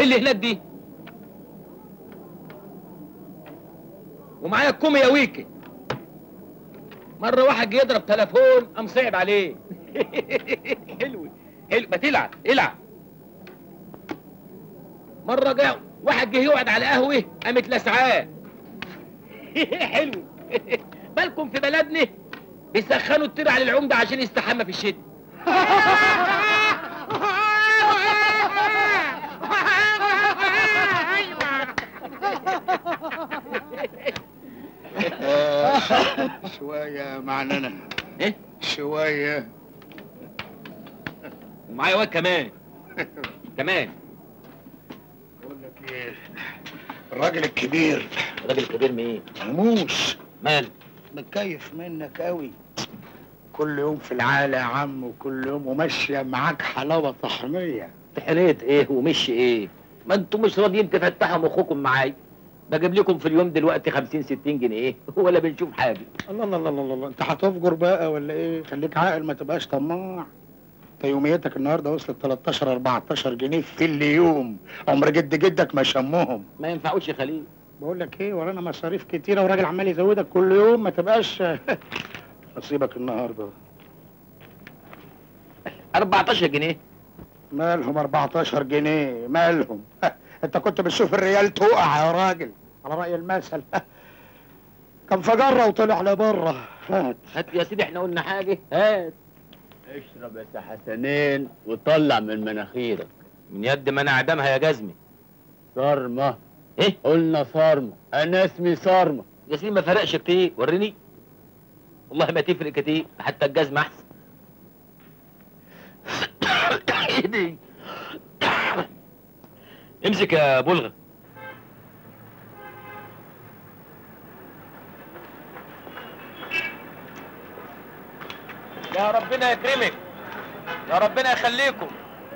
اللي هناك دي ومعايا الكومي يا ويكي مرة واحد جه يضرب تليفون قام صعب عليه حلو حلو ما تلعب العب مرة جه واحد جه يقعد على قهوة قامت لسعاه حلو بالكم في بلدنا بيسخنوا الطير على العمدة عشان يستحمى في الشتاء شوية معننا ايه شوية ومعايا واد كمان كمان بقول لك ايه الراجل الكبير الراجل الكبير مين موس مال متكيف منك قوي كل يوم في العالة يا عم وكل يوم وماشية معاك حلاوة طحنية تحريت ايه ومش ايه ما انتوا مش راضيين تفتحوا مخكم معايا بجيب لكم في اليوم دلوقتي 50 60 جنيه ولا بنشوف حاجه الله الله الله الله, الله. انت هتفجر بقى ولا ايه خليك عاقل ما تبقاش طماع انت يوميتك النهارده وصلت 13 14 جنيه في اليوم عمر جد جدك ما شمهم ما ينفعوش يا خليل بقول لك ايه ورانا مصاريف كتيره وراجل عمال يزودك كل يوم ما تبقاش نصيبك النهارده 14 جنيه مالهم 14 جنيه مالهم انت كنت بتشوف الريال تقع يا راجل على رأي المثل كان فجرة وطلع لبره هات هات يا سيدي احنا قلنا حاجه هات اشرب يا سي حسنين وطلع من مناخيرك من يد ما انا اعدمها يا جزمي صارمة ايه قلنا صارمة انا اسمي صارمة يا سيدي ما فرقش كتير وريني والله ما تفرق كتير حتى الجزمه احسن ايدي امسك يا بلغة يا ربنا يكرمك يا ربنا يخليكم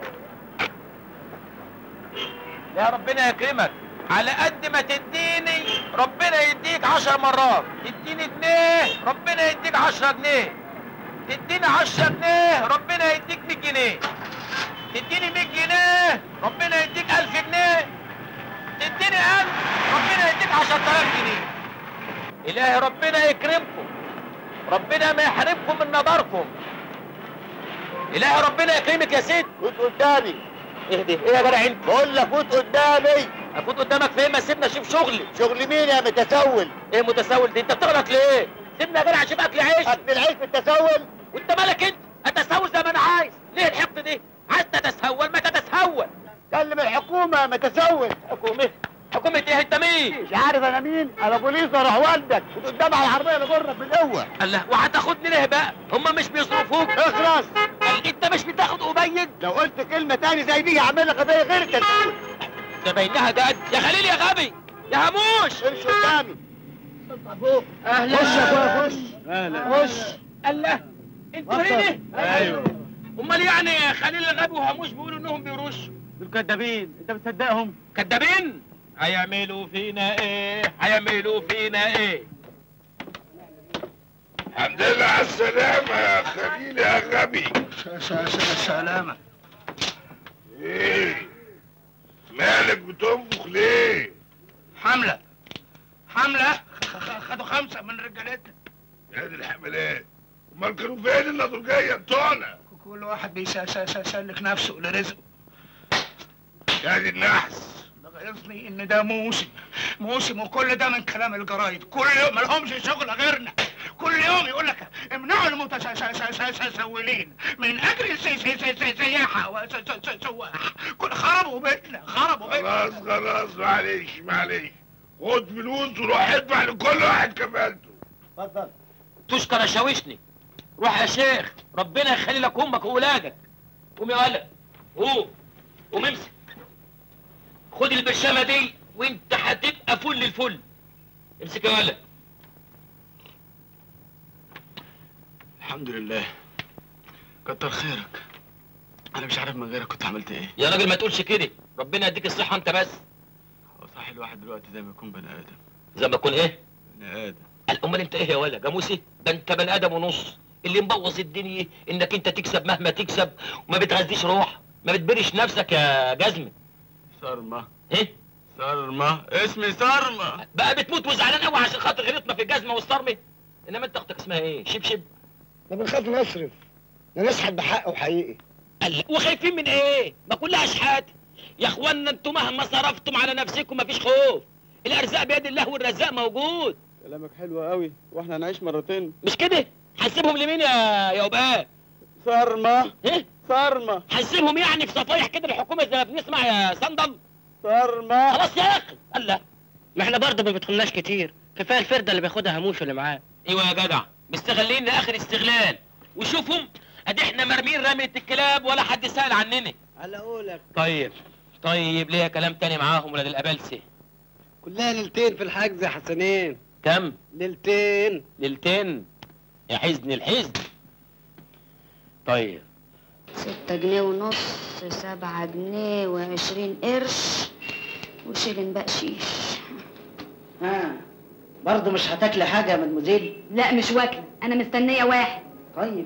يا ربنا يكرمك على قد ما تديني ربنا يديك عشر مرات تديني جنيه ربنا يديك عشرة جنيه تديني عشرة جنيه ربنا يديك مية جنيه تديني مية جنيه ربنا يديك ألف جنيه تديني ألف ربنا يديك عشرة آلاف جنيه إلهي ربنا يكرمكم ربنا ما يحرمكم من نظركم إلهي ربنا يكرمك يا ست فوت قدامي اهدي ايه يا جدع انت بقول لك فوت قدامي افوت قدامك فين ما سيبنا اشوف شغلي شغل مين يا متسول ايه متسول دي انت بتغلط ليه سيبنا يا جدع اشوف اكل عيش اكل العيش في التسول وانت مالك انت اتسول زي ما انا عايز ليه الحقد دي عايز تتسول ما تتسول كلم الحكومة يا متسول حكومه حكومه ايه انت مين مش عارف انا مين انا بوليس اروح والدك فوت قدام على العربية اللي جرك بالقوة الله وهتاخدني ليه بقى هم مش بيصرفوك اخلص قال انت مش بتاخد ابين لو قلت كلمة تاني زي دي هعمل لك قضية غير التسول ده بينها جد يا خليل يا غبي يا هموش امشي قدامي اهلا خش يا اخويا خش خش الله انتوا هنا ايوه امال يعني خليل الغبي وهموش بيقولوا انهم بيرشوا دول كدابين انت بتصدقهم كدابين هيعملوا فينا ايه هيعملوا فينا ايه الحمد لله على السلامة يا خليل يا غبي سلامة ايه مالك بتنفخ ليه؟ حملة حملة خدوا خمسة من رجالتنا يا دي الحملات امال كانوا فين النضوجية بتوعنا؟ كل واحد بيسلك نفسه لرزقه يا دي النحس ده غيظني ان ده موسم موسم وكل ده من كلام الجرايد كل يوم مالهمش شغل غيرنا كل يوم يقول لك امنعوا المتسولين من اجل السي- سي- سي- سي- سياحه وسواح كل خربوا بيتنا خربوا بيتنا خلاص خلاص معلش معلش خد فلوس وروح ادفع لكل واحد كفالته اتفضل تشكر شاوشني روح يا شيخ ربنا يخلي لك امك واولادك قوم يا ولد قوم قوم امسك خد البرشامه دي وانت هتبقى فل الفل امسك يا ولد الحمد لله كتر خيرك انا مش عارف من غيرك كنت عملت ايه يا راجل ما تقولش كده ربنا يديك الصحه انت بس هو صح الواحد دلوقتي زي ما يكون بني ادم زي ما يكون ايه بني ادم قال امال انت ايه يا ولا جاموسي ده انت بني ادم ونص اللي مبوظ الدنيا انك انت تكسب مهما تكسب وما بتغذيش روح ما بتبرش نفسك يا جزمه صرمة ايه صرمة اسمي صرمة بقى بتموت وزعلان قوي عشان خاطر غلطنا في الجزمه والصرمه انما انت اختك اسمها ايه شبشب احنا بنخاف نصرف نشحت بحق وحقيقي قال وخايفين من ايه ما كلها اشحات يا اخوانا انتوا مهما صرفتم على نفسكم مفيش خوف الارزاق بيد الله والرزاق موجود كلامك حلو قوي واحنا هنعيش مرتين مش كده حسبهم لمين يا يا وباء صرمة ايه صرمة حسبهم يعني في صفايح كده الحكومه زي ما بنسمع يا صندل صرمة خلاص يا اخي الله ما احنا برضه ما بيدخلناش كتير كفايه الفرده اللي بياخدها هموش اللي معاه ايوه يا جدع مستغلين لاخر استغلال وشوفهم ادي احنا مرمين رمية الكلاب ولا حد سأل عننا على قولك طيب طيب ليه كلام تاني معاهم ولاد الابلسه كلها ليلتين في الحجز يا حسنين كم ليلتين ليلتين يا حزن الحزن طيب ستة جنيه ونص سبعة جنيه وعشرين قرش وشيلن بقشيش ها برضه مش هتاكلي حاجه يا مدموزيل لا مش واكلة أنا مستنية واحد طيب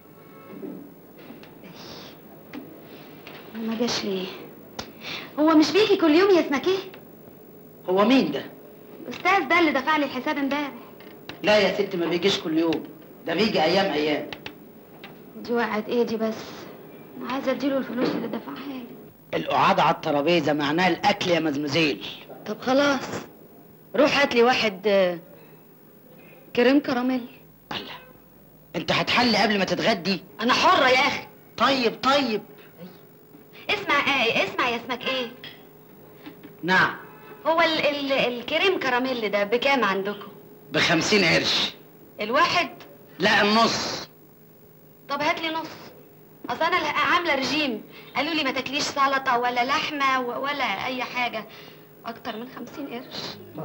ما جاش ليه هو مش بيجي كل يوم يا اسمك ايه هو مين ده الأستاذ ده اللي دفع لي الحساب امبارح لا يا ست ما بيجيش كل يوم ده بيجي ايام ايام دي وقعت ايه دي بس أنا عايزة اديله الفلوس اللي دفعها لي القعاد على الترابيزه معناها الاكل يا مزمزيل طب خلاص روح هات لي واحد آه، كريم كراميل الله انت هتحلي قبل ما تتغدي أنا حرة يا أخي طيب طيب اسمع ايه اسمع يا اسمك ايه نعم هو ال ال الكريم كراميل ده بكام عندكم بخمسين قرش الواحد لا النص طب هات لي نص اصل انا لا- عامله رجيم قالوا لي ما تاكليش سلطه ولا لحمه و- ولا اي حاجه اكتر من خمسين قرش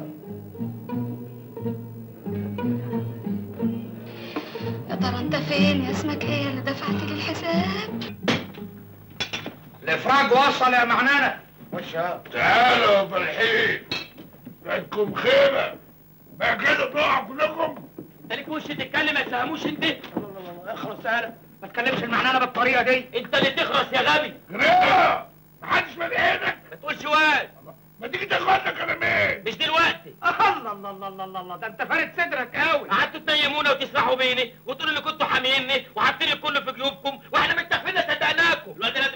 يا ترى انت فين يا اسمك ايه اللي دفعت لي الحساب الافراج وصل يا معنانة خش يا تعالوا يا فالحين عندكم خيمة بقى كده تقعوا كلكم انت ليك وش تتكلم ما تفهموش انت اخلص انا ما تكلمش المعنانة بالطريقة دي انت اللي تخرس يا غبي كده محدش ملحقك ما تقولش واد ما تيجي تاخدنا كلامين مش دلوقتي الله الله الله الله الله الله ده انت فارد صدرك قوي قعدتوا تنيمونا وتسرحوا بيني وتقولوا اللي كنتوا حاميني وحاطين الكل في جيوبكم واحنا متفقين صدقناكم الواد ده